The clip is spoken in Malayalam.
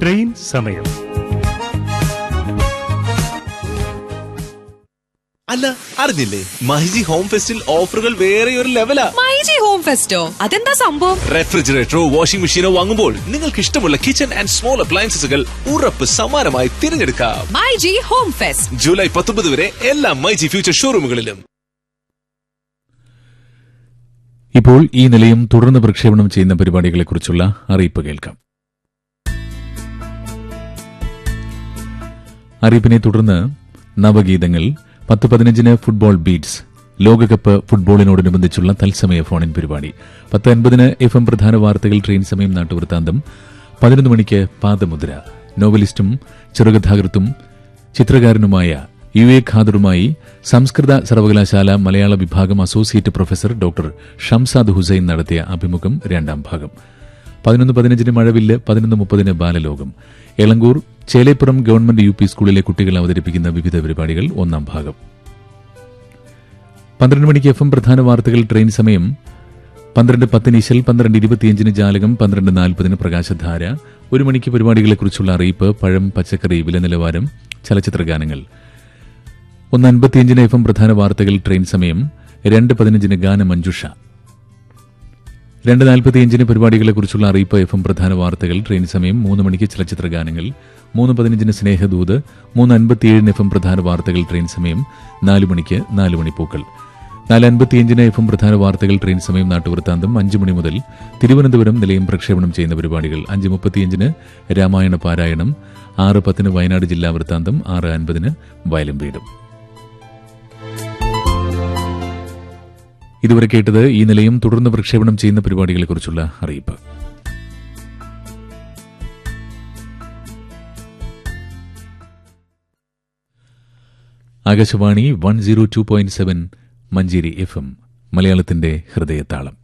ട്രെയിൻ സമയം അല്ല അറിഞ്ഞില്ലേ മൈജി ഹോം ഫെസ്റ്റിൽ ഓഫറുകൾ വേറെ ഒരു ലെവലാ മൈജി ഹോം ഫെസ്റ്റോ അതെന്താ സംഭവം റെഫ്രിജറേറ്ററോ വാഷിംഗ് മെഷീനോ വാങ്ങുമ്പോൾ നിങ്ങൾക്ക് ഇഷ്ടമുള്ള കിച്ചൺ ആൻഡ് സ്മോൾ അപ്ലയൻസസുകൾ ഉറപ്പ് സമ്മാനമായി തിരഞ്ഞെടുക്കാം മൈജി ഹോം ഫെസ്റ്റ് ജൂലൈ പത്തൊമ്പത് വരെ എല്ലാ മൈജി ഫ്യൂച്ചർ ഷോറൂമുകളിലും ഇപ്പോൾ ഈ നിലയം തുടർന്ന് പ്രക്ഷേപണം ചെയ്യുന്ന പരിപാടികളെക്കുറിച്ചുള്ള അറിയിപ്പ് കേൾക്കാം അറിയിപ്പിനെ തുടർന്ന് നവഗീതങ്ങൾ പത്ത് പതിനഞ്ചിന് ഫുട്ബോൾ ബീറ്റ്സ് ലോകകപ്പ് ഫുട്ബോളിനോടനുബന്ധിച്ചുള്ള തത്സമയ ഫോണിൻ പരിപാടി പത്ത് അൻപതിന് എഫ് എം പ്രധാന വാർത്തകൾ ട്രെയിൻ സമയം നാട്ടുവൃത്താന്തം പതിനൊന്ന് മണിക്ക് പാദമുദ്ര നോവലിസ്റ്റും ചെറുകഥാകൃത്തും ചിത്രകാരനുമായ യു എ ഖാദറുമായി സംസ്കൃത സർവകലാശാല മലയാള വിഭാഗം associate professor doctor Shamsad Hussain നടത്തിയ അഭിമുഖം രണ്ടാം ഭാഗം പതിനൊന്ന് പതിനഞ്ചിന് മഴവില്ല് പതിനൊന്ന് മുപ്പതിന് ബാലലോകം Elankur Chelepuram government U P സ്കൂളിലെ കുട്ടികൾ അവതരിപ്പിക്കുന്ന വിവിധ പരിപാടികൾ ഒന്നാം ഭാഗം പന്ത്രണ്ട് മണിക്ക് എഫ് എം പ്രധാന വാർത്തകൾ ട്രെയിൻ സമയം പന്ത്രണ്ട് പത്തിന് ഇശൽ പന്ത്രണ്ട് ഇരുപത്തിയഞ്ചിന് ജാലകം പന്ത്രണ്ട് നാൽപ്പതിന് പ്രകാശധാര ഒരു മണിക്ക് പരിപാടികളെക്കുറിച്ചുള്ള അറിയിപ്പ് പഴം പച്ചക്കറി വില നിലവാരം ചലച്ചിത്ര ഗാനങ്ങൾ ഒന്ന് അൻപത്തിയഞ്ചിന് എഫ് എം പ്രധാന വാർത്തകൾ ട്രെയിൻ സമയം രണ്ട് പതിനഞ്ചിന് ഗാനമഞ്ജുഷ രണ്ട് നാൽപ്പത്തിയഞ്ചിന് പരിപാടികളെക്കുറിച്ചുള്ള അറിയിപ്പ് എഫ് എം പ്രധാന വാർത്തകൾ ട്രെയിൻ സമയം മൂന്ന് മണിക്ക് ചലച്ചിത്ര ഗാനങ്ങൾ മൂന്ന് പതിനഞ്ചിന് സ്നേഹദൂത് മൂന്ന് അൻപത്തിയേഴിന് എഫ് എം പ്രധാന വാർത്തകൾ ട്രെയിൻ സമയം നാല് മണിക്ക് നാല് മണിപ്പൂക്കൾ നാല് അൻപത്തിയഞ്ചിന് എഫ് എം പ്രധാന വാർത്തകൾ ട്രെയിൻ സമയം നാട്ടുവൃത്താന്തം അഞ്ച് മണി മുതൽ തിരുവനന്തപുരം നിലയം പ്രക്ഷേപണം ചെയ്യുന്ന പരിപാടികൾ അഞ്ച് മുപ്പത്തിയഞ്ചിന് രാമായണ പാരായണം ആറ് പത്തിന് വയനാട് ജില്ലാ വൃത്താന്തം ആറ് അൻപതിന് വയലും വീടും ഇതുവരെ കേട്ടത് ഈ നിലയം തുടർന്ന് പ്രക്ഷേപണം ചെയ്യുന്ന പരിപാടികളെക്കുറിച്ചുള്ള അറിയിപ്പ് Akashvani one zero two point seven Manjeri F M മലയാളത്തിന്റെ ഹൃദയത്താളം